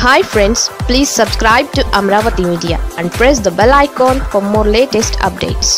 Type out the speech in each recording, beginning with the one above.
hi friends please subscribe to Amaravati media and press the bell icon for more latest updates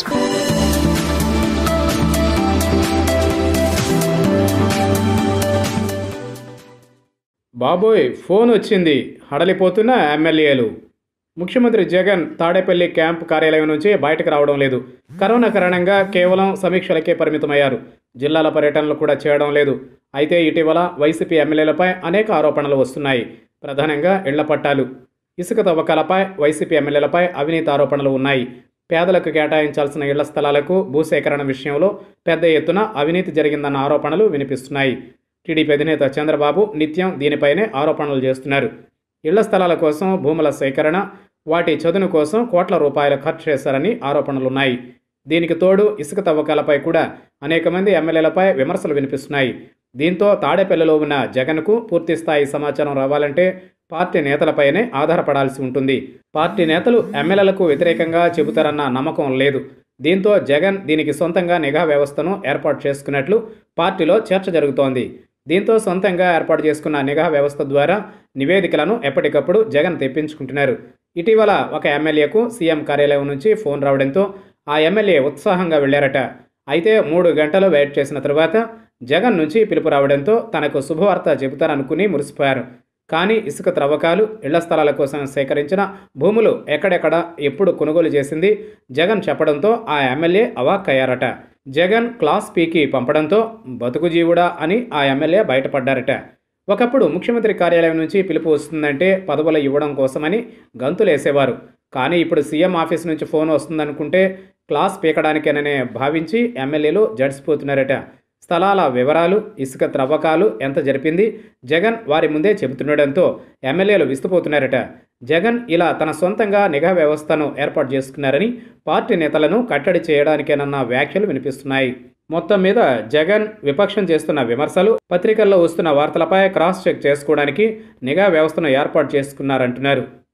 బాబోయ్ phone వచ్చింది హడలిపోతున్న ఎమ్మెల్యేలు ముఖ్యమంత్రి Jagan Tadepalli camp కార్యాలయం నుంచి బయటకు రావడం లేదు కరోనా కారణంగా కేవలం సమీక్షలకే పరిమితమయ్యారు జిల్లాల పర్యటనలు కూడా చేయడం లేదు అయితే ఇటీవల వైసీపీ ఎమ్మెల్యేలపై అనేక ఆరోపణలు వస్తున్నాయి ప్రధానంగా ఇళ్ల పట్టాలు ఇసుక తవ్వకాలపై వైసీపీ ఎమ్మెల్యేలపై అవినీతి ఆరోపణలు ఉన్నాయి పేదలకు కేటాయించాల్సిన ఇళ్ల స్థలాలకు భూసేకరణ విషయంలో పెద్ద ఎత్తున అవినీతి జరిగిందన్న ఆరోపణలు వినిపిస్తున్నాయి టీడీపీ అధినేత చంద్రబాబు నిత్యం దీనిపైనే ఆరోపణలు చేస్తున్నారు ఇళ్ల స్థలాల కోసం భూముల సేకరణ వాటి చదును కోసం కోట్ల రూపాయలు ఖర్చు చేశారని ఆరోపణలున్నాయి దీనికి తోడు ఇసుక తవ్వకాలపై కూడా అనేక మంది ఎమ్మెల్యేలపై విమర్శలు వినిపిస్తున్నాయి దీంతో తాడేపల్లిలో ఉన్న జగన్కు పూర్తి స్థాయి సమాచారం రావాలంటే పార్టీ నేతలపైనే ఆధారపడాల్సి ఉంటుంది పార్టీ నేతలు ఎమ్మెల్యేలకు వ్యతిరేకంగా చెబుతారన్న నమ్మకం లేదు దీంతో జగన్ దీనికి సొంతంగా నిఘా వ్యవస్థను ఏర్పాటు చేసుకున్నట్లు పార్టీలో చర్చ జరుగుతోంది దీంతో సొంతంగా ఏర్పాటు చేసుకున్న నిఘా వ్యవస్థ ద్వారా నివేదికలను ఎప్పటికప్పుడు జగన్ తెప్పించుకుంటున్నారు ఇటీవల ఒక ఎమ్మెల్యేకు సీఎం కార్యాలయం నుంచి ఫోన్ రావడంతో ఆ ఎమ్మెల్యే ఉత్సాహంగా వెళ్లారట అయితే మూడు గంటలు వెయిట్ చేసిన తరువాత జగన్ నుంచి పిలుపు రావడంతో తనకు శుభవార్త చెబుతారనుకుని మురిసిపోయారు కానీ ఇసుక త్రవ్వకాలు ఇళ్ల స్థలాల కోసం సేకరించిన భూములు ఎక్కడెక్కడ ఎప్పుడు కొనుగోలు చేసింది జగన్ చెప్పడంతో ఆ ఎమ్మెల్యే అవాక్కయ్యారట జగన్ క్లాస్ పీకి పంపడంతో బతుకు జీవుడా అని ఆ ఎమ్మెల్యే బయటపడ్డారట ఒకప్పుడు ముఖ్యమంత్రి కార్యాలయం నుంచి పిలుపు వస్తుందంటే పదవులు ఇవ్వడం కోసమని గంతులేసేవారు కానీ ఇప్పుడు సీఎం ఆఫీస్ నుంచి ఫోన్ వస్తుందనుకుంటే క్లాస్ పీకడానికేననే భావించి ఎమ్మెల్యేలు జడిసిపోతున్నారట స్థలాల వివరాలు ఇసుక త్రవ్వకాలు ఎంత జరిపింది జగన్ వారి ముందే చెబుతుండడంతో ఎమ్మెల్యేలు విస్తుపోతున్నారట జగన్ ఇలా తన సొంతంగా నిఘా వ్యవస్థను ఏర్పాటు చేసుకున్నారని పార్టీ నేతలను కట్టడి చేయడానికేనన్న వ్యాఖ్యలు వినిపిస్తున్నాయి మొత్తం మీద జగన్ విపక్షం చేస్తున్న విమర్శలు పత్రికల్లో వస్తున్న వార్తలపై క్రాస్ చెక్ చేసుకోవడానికి నిఘా వ్యవస్థను ఏర్పాటు చేసుకున్నారంటున్నారు